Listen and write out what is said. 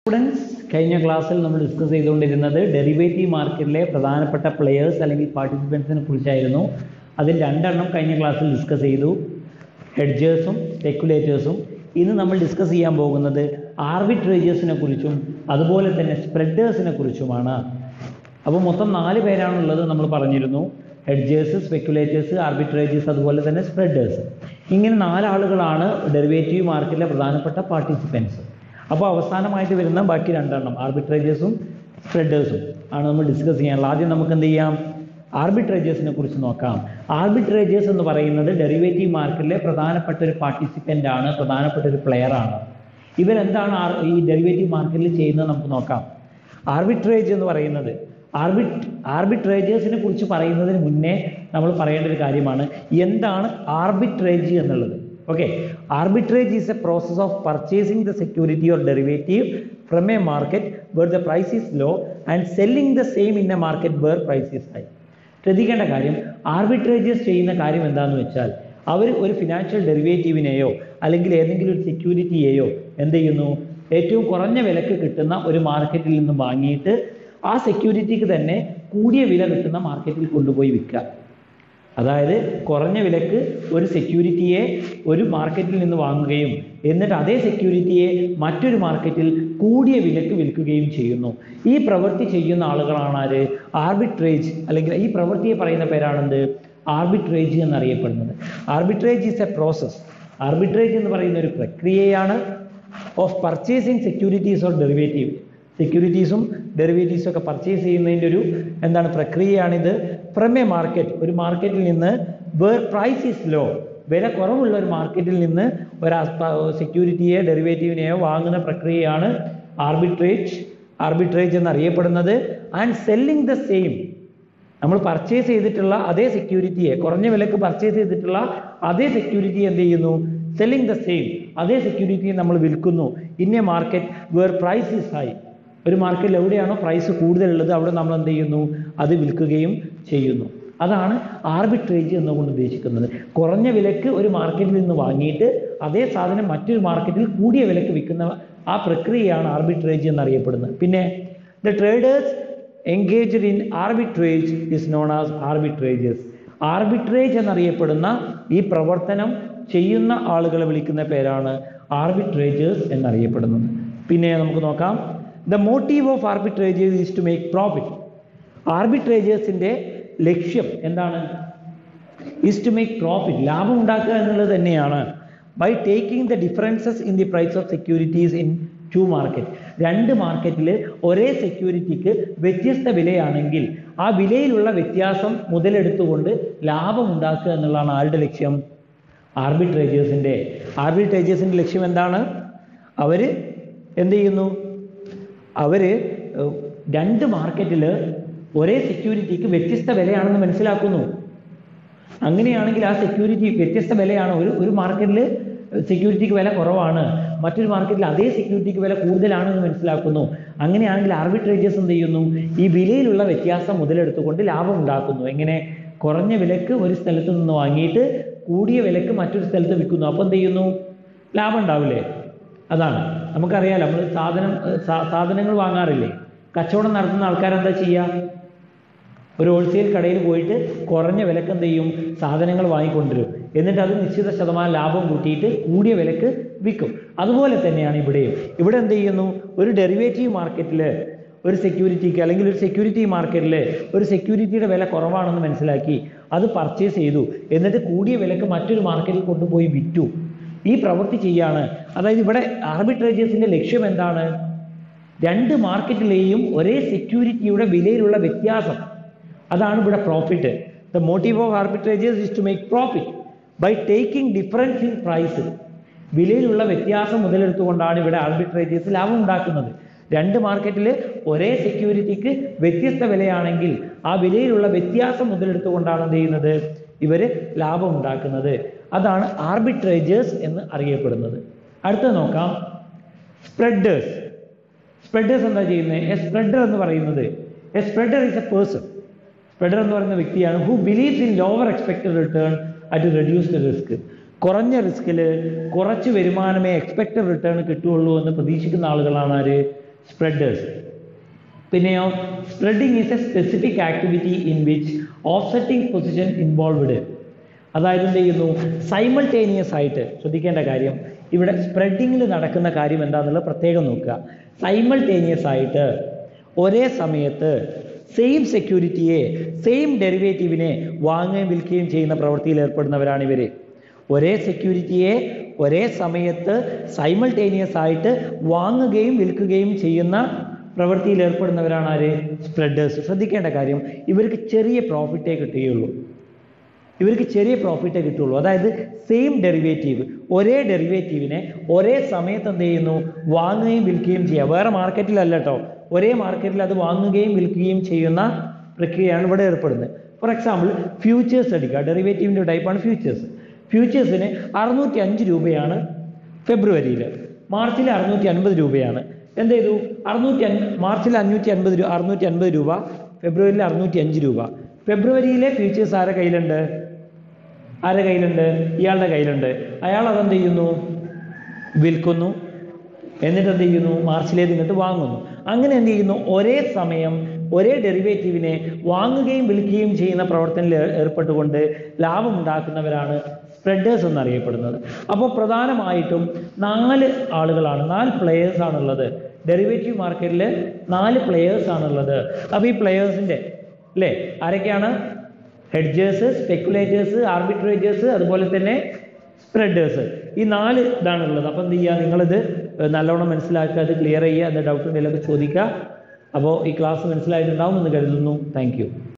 students കഴിഞ്ഞ ക്ലാസ്സിൽ നമ്മൾ ഡിസ്കസ് ചെയ്തുകൊണ്ടിരുന്നത് ഡെറിവേറ്റീവ് മാർക്കറ്റിലെ പ്രധാനപ്പെട്ട പ്ലെയേഴ്സ് അല്ലെങ്കിൽ പാർട്ടിസിപ്പൻസിനെ കുറിച്ചായിരുന്നു അതിൽ രണ്ടെണ്ണം കഴിഞ്ഞ ക്ലാസ്സിൽ ഡിസ്കസ് ചെയ്തു ഹെഡ്ജേഴ്സും സ്പെക്കുലേറ്റേഴ്സും ഇന്ന് നമ്മൾ ഡിസ്കസ് ചെയ്യാൻ പോകുന്നത് ആർബിട്രേജേഴ്സിനെ കുറിച്ചും അതുപോലെ തന്നെ സ്പ്രെഡേഴ്സിനെ കുറിച്ചുമാണ് അപ്പോൾ മൊത്തം നാല് പേരാണുള്ളത് നമ്മൾ പറഞ്ഞിരുന്നു ഹെഡ്ജേഴ്സ് സ്പെക്കുലേറ്റേഴ്സ് ആർബിട്രേജേഴ്സ് അതുപോലെ തന്നെ സ്പ്രെഡേഴ്സ് ഇങ്ങനെ നാലാളുകളാണ് ഡെറിവേറ്റീവ് മാർക്കറ്റിലെ പ്രധാനപ്പെട്ട പാർട്ടിസിപ്പൻസ് അപ്പോൾ അവസാനമായിട്ട് വരുന്ന ബാക്കി രണ്ടെണ്ണം ആർബിട്രേജേഴ്സും സ്പ്രെഡേഴ്സും ആണ് നമ്മൾ ഡിസ്കസ് ചെയ്യാനുള്ളത് ആദ്യം നമുക്ക് എന്ത് ചെയ്യാം ആർബിട്രേജേഴ്സിനെ കുറിച്ച് നോക്കാം ആർബിട്രേജേഴ്സ് എന്ന് പറയുന്നത് ഡെറിവേറ്റീവ് മാർക്കറ്റിലെ പ്രധാനപ്പെട്ട ഒരു പാർട്ടിസിപ്പൻ്റ് ആണ് പ്രധാനപ്പെട്ട ഒരു പ്ലെയർ ആണ് ഇവരെന്താണ് ആർ- ഈ ഡെറിവേറ്റീവ് മാർക്കറ്റിൽ ചെയ്യുന്നത് നമുക്ക് നോക്കാം ആർബിട്രേജ് എന്ന് പറയുന്നത് ആർബിറ്റ് ആർബിട്രേജേഴ്സിനെ കുറിച്ച് പറയുന്നതിന് മുന്നേ നമ്മൾ പറയേണ്ട ഒരു കാര്യമാണ് എന്താണ് ആർബിട്രേജ് എന്നുള്ളത് okay arbitrage is a process of purchasing the security or derivative from a market where the price is low and selling the same in a market where price is high ശ്രദ്ധിക്കേണ്ട കാര്യം arbitrageurs ചെയ്യുന്ന കാര്യം എന്താണെന്ന് വെച്ചാൽ അവർ ഒരു financial ഡെറിവേറ്റീവിനെയോ അല്ലെങ്കിൽ ഏതെങ്കിലും ഒരു സെക്യൂരിറ്റിയെയോ എന്ത് ചെയ്യുന്നു ഏറ്റവും കുറഞ്ഞ വിലക്ക് കിട്ടുന്ന ഒരു മാർക്കറ്റിൽ നിന്ന് വാങ്ങിയിട്ട് ആ സെക്യൂരിറ്റിക്ക് തന്നെ കൂടിയ വില കിട്ടുന്ന മാർക്കറ്റിൽ കൊണ്ടുപോയി വിൽക്കുക അതായത് കുറഞ്ഞ വിലക്ക് ഒരു സെക്യൂരിറ്റിയെ ഒരു മാർക്കറ്റിൽ നിന്ന് വാങ്ങുകയും എന്നിട്ട് അതേ സെക്യൂരിറ്റിയെ മറ്റൊരു മാർക്കറ്റിൽ കൂടിയ വിലക്ക് വിൽക്കുകയും ചെയ്യുന്നു ഈ പ്രവൃത്തി ചെയ്യുന്ന ആളുകളാണ് ആര് ആർബിട്രേജ് അല്ലെങ്കിൽ ഈ പ്രവൃത്തിയെ പറയുന്ന പേരാണെന്ത് ആർബിട്രേജ് എന്നറിയപ്പെടുന്നത് arbitrage is a process arbitrage എന്ന് പറയുന്ന ഒരു പ്രക്രിയയാണ് of purchasing securities or derivative സെക്യൂരിറ്റീസും ഡെറിവേറ്റീവ്സും ഒക്കെ പർച്ചേസ് ചെയ്യുന്നതിൻ്റെ ഒരു എന്താണ് പ്രക്രിയയാണിത് ഫ്രം എ മാർക്കറ്റ് ഒരു മാർക്കറ്റിൽ നിന്ന് വേർ പ്രൈസ് ഈസ് ലോ വില കുറവുള്ള ഒരു മാർക്കറ്റിൽ നിന്ന് ഒരു സെക്യൂരിറ്റിയെ ഡെറിവേറ്റീവിനെയോ വാങ്ങുന്ന പ്രക്രിയയാണ് ആർബിട്രേജ് ആർബിട്രേജ് എന്നറിയപ്പെടുന്നത് ആൻഡ് സെല്ലിംഗ് ദ സെയിം നമ്മൾ പർച്ചേസ് ചെയ്തിട്ടുള്ള അതേ സെക്യൂരിറ്റിയെ കുറഞ്ഞ വിലക്ക് പർച്ചേസ് ചെയ്തിട്ടുള്ള അതേ സെക്യൂരിറ്റി എന്ത് ചെയ്യുന്നു സെല്ലിംഗ് ദ സെയിം അതേ സെക്യൂരിറ്റിയെ നമ്മൾ വിൽക്കുന്നു in a market where price is high ഒരു മാർക്കറ്റിൽ എവിടെയാണോ പ്രൈസ് കൂടുതലുള്ളത് അവിടെ നമ്മൾ എന്ത് ചെയ്യുന്നു അത് വിൽക്കുകയും ചെയ്യുന്നു അതാണ് ആർബിട്രേജ് എന്നുകൊണ്ട് ഉദ്ദേശിക്കുന്നത് കുറഞ്ഞ വിലക്ക് ഒരു മാർക്കറ്റിൽ നിന്ന് വാങ്ങിയിട്ട് അതേ സാധനം മറ്റൊരു മാർക്കറ്റിൽ കൂടിയ വിലക്ക് വിൽക്കുന്ന ആ പ്രക്രിയയാണ് ആർബിട്രേജ് എന്നറിയപ്പെടുന്നത് പിന്നെ the traders engaged in arbitrage is known as arbitrageurs arbitrage എന്നറിയപ്പെടുന്ന ഈ പ്രവർത്തനം ചെയ്യുന്ന ആളുകളെ വിളിക്കുന്ന പേരാണ് ആർബിട്രേജേഴ്സ് എന്നറിയപ്പെടുന്നത് പിന്നെ നമുക്ക് നോക്കാം the motive of arbitragers is to make profit ആർബിട്രേജേഴ്സിൻ്റെ ലക്ഷ്യം എന്താണ് ഈസ് ടു മേക്ക് പ്രോഫിറ്റ് ലാഭം ഉണ്ടാക്കുക എന്നുള്ളത് തന്നെയാണ് by taking the differences in the price of securities in two market രണ്ട് മാർക്കറ്റിൽ ഒരേ സെക്യൂരിറ്റിക്ക് വ്യത്യസ്ത വിലയാണെങ്കിൽ ആ വിലയിലുള്ള വ്യത്യാസം മുതലെടുത്തുകൊണ്ട് ലാഭം ഉണ്ടാക്കുക എന്നുള്ളതാണ് ആരുടെ ലക്ഷ്യം ആർബിട്രേജേഴ്സിൻ്റെ ആർബിട്രേജേഴ്സിൻ്റെ ലക്ഷ്യം എന്താണ് അവർ എന്ത് ചെയ്യുന്നു അവർ രണ്ട് മാർക്കറ്റിൽ ഒരേ സെക്യൂരിറ്റിക്ക് വ്യത്യസ്ത വിലയാണെന്ന് മനസ്സിലാക്കുന്നു അങ്ങനെയാണെങ്കിൽ ആ സെക്യൂരിറ്റി വ്യത്യസ്ത വിലയാണ് ഒരു ഒരു മാർക്കറ്റിൽ സെക്യൂരിറ്റിക്ക് വില കുറവാണ് മറ്റൊരു മാർക്കറ്റിൽ അതേ സെക്യൂരിറ്റിക്ക് വില കൂടുതലാണെന്ന് മനസ്സിലാക്കുന്നു അങ്ങനെയാണെങ്കിൽ ആർബിട്രേജേഴ്സ് എന്ത് ചെയ്യുന്നു ഈ വിലയിലുള്ള വ്യത്യാസം മുതലെടുത്തുകൊണ്ട് ലാഭം ഉണ്ടാക്കുന്നു എങ്ങനെ കുറഞ്ഞ വിലക്ക് ഒരു സ്ഥലത്ത് നിന്ന് വാങ്ങിയിട്ട് കൂടിയ വിലക്ക് മറ്റൊരു സ്ഥലത്ത് വിൽക്കുന്നു അപ്പോൾ എന്ത് ചെയ്യുന്നു ലാഭം ഉണ്ടാവില്ലേ അതാണ് നമുക്കറിയാലോ നമ്മൾ സാധനം സാ- സാധനങ്ങൾ വാങ്ങാറില്ലേ കച്ചവടം നടത്തുന്ന ആൾക്കാരെന്താ ചെയ്യുക ഒരു ഹോൾസെയിൽ കടയിൽ പോയിട്ട് കുറഞ്ഞ വിലക്ക് എന്ത് ചെയ്യും സാധനങ്ങൾ വാങ്ങിക്കൊണ്ടുവരും എന്നിട്ട് അത് നിശ്ചിത ശതമാനം ലാഭം കൂട്ടിയിട്ട് കൂടിയ വിലക്ക് വിൽക്കും അതുപോലെ തന്നെയാണ് ഇവിടെയും ഇവിടെ എന്ത് ചെയ്യുന്നു ഒരു ഡെറിവേറ്റീവ് മാർക്കറ്റിൽ ഒരു സെക്യൂരിറ്റിക്ക് അല്ലെങ്കിൽ ഒരു സെക്യൂരിറ്റി മാർക്കറ്റിൽ ഒരു സെക്യൂരിറ്റിയുടെ വില കുറവാണെന്ന് മനസ്സിലാക്കി അത് പർച്ചേസ് ചെയ്തു എന്നിട്ട് കൂടിയ വിലക്ക് മറ്റൊരു മാർക്കറ്റിൽ കൊണ്ടുപോയി വിറ്റു ഈ പ്രവൃത്തി ചെയ്യാണ് അതായത് ഇവിടെ ആർബിട്രേജേഴ്സിന്റെ ലക്ഷ്യം എന്താണ് രണ്ട് മാർക്കറ്റിലെയും ഒരേ സെക്യൂരിറ്റിയുടെ വിലയിലുള്ള വ്യത്യാസം അതാണ് ഇവിടെ profit the motive of arbitragers is to make profit by taking difference in price വിലയിലുള്ള വ്യത്യാസം മുതലെടുത്തുകൊണ്ടാണ് ഇവിടെ ആർബിട്രേജേഴ്സ് ലാഭം ഉണ്ടാക്കുന്നത് രണ്ട് മാർക്കറ്റിൽ ഒരേ സെക്യൂരിറ്റിക്ക് വ്യത്യസ്ത വിലയാണെങ്കിൽ ആ വിലയിലുള്ള വ്യത്യാസം മുതലെടുത്തുകൊണ്ടാണ് എന്ത് ചെയ്യുന്നത് ഇവർ ലാഭം ഉണ്ടാക്കുന്നത് അതാണ് ആർബിട്രേജേഴ്സ് എന്ന് അറിയപ്പെടുന്നത് അടുത്തത് നോക്കാം സ്പ്രെഡേഴ്സ് സ്പ്രെഡേഴ്സ് എന്താ ചെയ്യുന്നത് എ സ്പ്രെഡർ എന്ന് പറയുന്നത് a spreader is a person spreader എന്ന് പറയുന്ന വ്യക്തിയാണ് who believes in lower expected return at reduced risk കുറഞ്ഞ റിസ്കിൽ കുറച്ച് വരുമാനമേ എക്സ്പെക്റ്റഡ് റിട്ടേൺ കിട്ടുകയുള്ളൂ എന്ന് പ്രതീക്ഷിക്കുന്ന ആളുകളാണ് ആര് സ്പ്രെഡേഴ്സ് പിന്നെയോ spreading is a specific activity in which offsetting position involved അതായത് എന്ത് ചെയ്യുന്നു സൈമൾട്ടേനിയസ് ആയിട്ട് ശ്രദ്ധിക്കേണ്ട കാര്യം ഇവിടെ സ്പ്രെഡിങ്ങിൽ നടക്കുന്ന കാര്യം എന്താണെന്നുള്ളത് പ്രത്യേകം നോക്കുക സൈമൾട്ടേനിയസ് ആയിട്ട് ഒരേ സമയത്ത് സെയിം സെക്യൂരിറ്റിയെ സെയിം ഡെറിവേറ്റീവിനെ വാങ്ങുകയും വിൽക്കുകയും ചെയ്യുന്ന പ്രവൃത്തിയിൽ ഏർപ്പെടുന്നവരാണ് ഇവർ ഒരേ സെക്യൂരിറ്റിയെ ഒരേ സമയത്ത് സൈമൾട്ടേനിയസ് ആയിട്ട് വാങ്ങുകയും വിൽക്കുകയും ചെയ്യുന്ന പ്രവൃത്തിയിൽ ഏർപ്പെടുന്നവരാണ് ആര് സ്പ്രെഡേഴ്സ് ശ്രദ്ധിക്കേണ്ട കാര്യം ഇവർക്ക് ചെറിയ പ്രോഫിറ്റേ കിട്ടുകയുള്ളൂ ഇവർക്ക് ചെറിയ പ്രോഫിറ്റേ കിട്ടുള്ളൂ അതായത് സെയിം ഡെറിവേറ്റീവ് ഒരേ ഡെറിവേറ്റീവിനെ ഒരേ സമയത്ത് എന്ത് ചെയ്യുന്നു വാങ്ങുകയും വിൽക്കുകയും ചെയ്യുക വേറെ മാർക്കറ്റിലല്ല കേട്ടോ ഒരേ മാർക്കറ്റിൽ അത് വാങ്ങുകയും വിൽക്കുകയും ചെയ്യുന്ന പ്രക്രിയയാണ് ഇവിടെ ഏർപ്പെടുന്നത് ഫോർ എക്സാമ്പിൾ ഫ്യൂച്ചേഴ്സ് എടുക്കുക ഡെറിവേറ്റീവിൻ്റെ ടൈപ്പാണ് ഫ്യൂച്ചേഴ്സ് ഫ്യൂച്ചേഴ്സിന് അറുന്നൂറ്റി അഞ്ച് രൂപയാണ് ഫെബ്രുവരിയിൽ മാർച്ചിൽ അറുന്നൂറ്റി അൻപത് രൂപയാണ് എന്ത് ചെയ്തു അറുന്നൂറ്റി അൻ മാർച്ചിൽ അഞ്ഞൂറ്റി അൻപത് രൂപ അറുന്നൂറ്റി അൻപത് രൂപ ഫെബ്രുവരിയിൽ അറുന്നൂറ്റി അഞ്ച് രൂപ ഫെബ്രുവരിയിലെ ഫ്യൂച്ചേഴ്സ് ആരുടെ കയ്യിലുണ്ട് ആരുടെ കയ്യിലുണ്ട് ഇയാളുടെ കയ്യിലുണ്ട് അയാൾ അതെന്ത് ചെയ്യുന്നു വിൽക്കുന്നു എന്നിട്ട് എന്ത് ചെയ്യുന്നു മാർച്ചിലേക്ക് ഇങ്ങോട്ട് വാങ്ങുന്നു അങ്ങനെ എന്ത് ചെയ്യുന്നു ഒരേ സമയം ഒരേ ഡെറിവേറ്റീവിനെ വാങ്ങുകയും വിൽക്കുകയും ചെയ്യുന്ന പ്രവർത്തനത്തിൽ ഏർ- ഏർപ്പെട്ടുകൊണ്ട് ലാഭമുണ്ടാക്കുന്നവരാണ് സ്പ്രെഡേഴ്സ് എന്നറിയപ്പെടുന്നത് അപ്പോൾ പ്രധാനമായിട്ടും നാല് ആളുകളാണ് നാല് പ്ലെയേഴ്സ് ആണുള്ളത് ഡെറിവേറ്റീവ് മാർക്കറ്റിൽ നാല് പ്ലെയേഴ്സ് ആണുള്ളത് അപ്പോൾ ഈ പ്ലെയേഴ്സിൻ്റെ അല്ലേ ആരൊക്കെയാണ് ഹെഡ്ജേഴ്സ് സ്പെക്കുലേറ്റേഴ്സ് ആർബിട്രേറ്റേഴ്സ് അതുപോലെ തന്നെ സ്പ്രെഡേഴ്സ് ഈ നാല് ഇതാണുള്ളത് അപ്പോൾ എന്ത് ചെയ്യുക നിങ്ങളിത് നല്ലോണം മനസ്സിലാക്കുക അത് ക്ലിയർ ചെയ്യുക അത് ഡൗട്ട് ഉണ്ടെങ്കിലൊക്കെ ചോദിക്കുക അപ്പോൾ ഈ ക്ലാസ് മനസ്സിലായിട്ടുണ്ടാവും എന്ന് കരുതുന്നു താങ്ക്